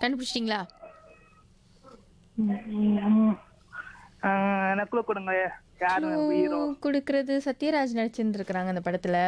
கண்டுபிடிச்சிட்டிங்களா நக்குல கொடுங்க யாரு ஹீரோ கொடுக்கறது சத்யராஜ் நடிச்சிருந்துருக்குறாங்க அந்த படத்துல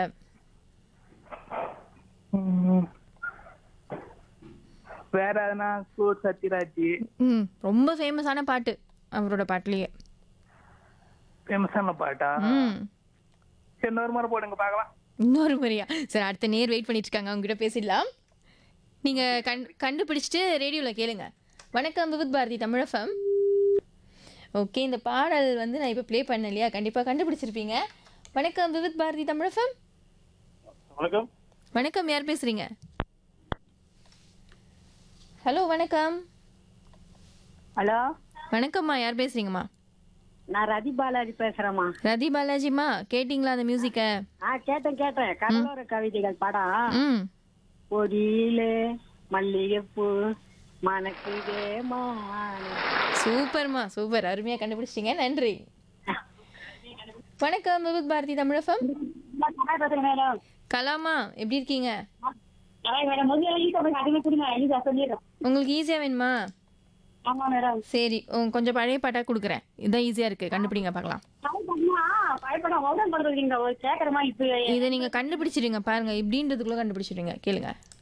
வேற எதனா கு சத்யராஜ் ம் ரொம்ப ஃபேமஸான பாட்டு அவரோட பாட்டுலயே ஃபேமஸான பாட்டா ம் சரி இன்னொரு முறை போடுங்க பார்க்கலாம் இன்னொரு முறையா சரி அடுத்த நேர் வெயிட் பண்ணிட்டு இருக்காங்க அவங்க கிட்ட பேசிடலாம் நீங்க கண் கண்டுபிடிச்சிட்டு ரேடியோல கேளுங்க வணக்கம் விவித் பாரதி தமிழஃபம் ஓகே இந்த பாடல் வந்து நான் இப்போ ப்ளே பண்ணேன் இல்லையா கண்டிப்பாக கண்டுபிடிச்சிருப்பீங்க வணக்கம் விவித் பாரதி தமிழஃபம் வணக்கம் வணக்கம் யார் பேசுறீங்க ஹலோ வணக்கம் ஹலோ வணக்கம்மா யார் பேசுறீங்கம்மா நான் ரதி பாலாஜி பேசுறேம்மா ரதி பாலாஜிம்மா கேட்டிங்களா அந்த மியூசிக்கை ஆ கேட்டேன் கேட்டேன் கடலோர கவிதைகள் படம் ம் பொடியிலே மல்லிகைப்பூ மணக்குதே மானே சூப்பர்மா சூப்பர் அருமையாக கண்டுபிடிச்சிட்டீங்க நன்றி வணக்கம் விவித் பாரதி தமிழஃபம் பேசுறேன் மேடம் கலாமா எப்படி இருக்கீங்க மேடம் முதல்ல ஈஸியா போய் அதிகமாக கொடுங்க ஈஸியா சொல்லிடுறேன் உங்களுக்கு ஈஸியாக வேணுமா ஆமா மேடம் சரி உம், கொஞ்சம் பழைய பாட்டாக கொடுக்குறேன் இதுதான் ஈஸியாக இருக்குது கண்டுபிடிங்க பார்க்கலாம் பயப்படமா பயப்படம் ஓடன் பண்றீங்க ஒரு கேக்குறமா இப்ப இதை நீங்கள் கண்டுபிடிச்சிடுங்க பாருங்க இப்படின்றதுக்குள்ளே கண்டுபிடிச்சிடுங்க கேளுங்க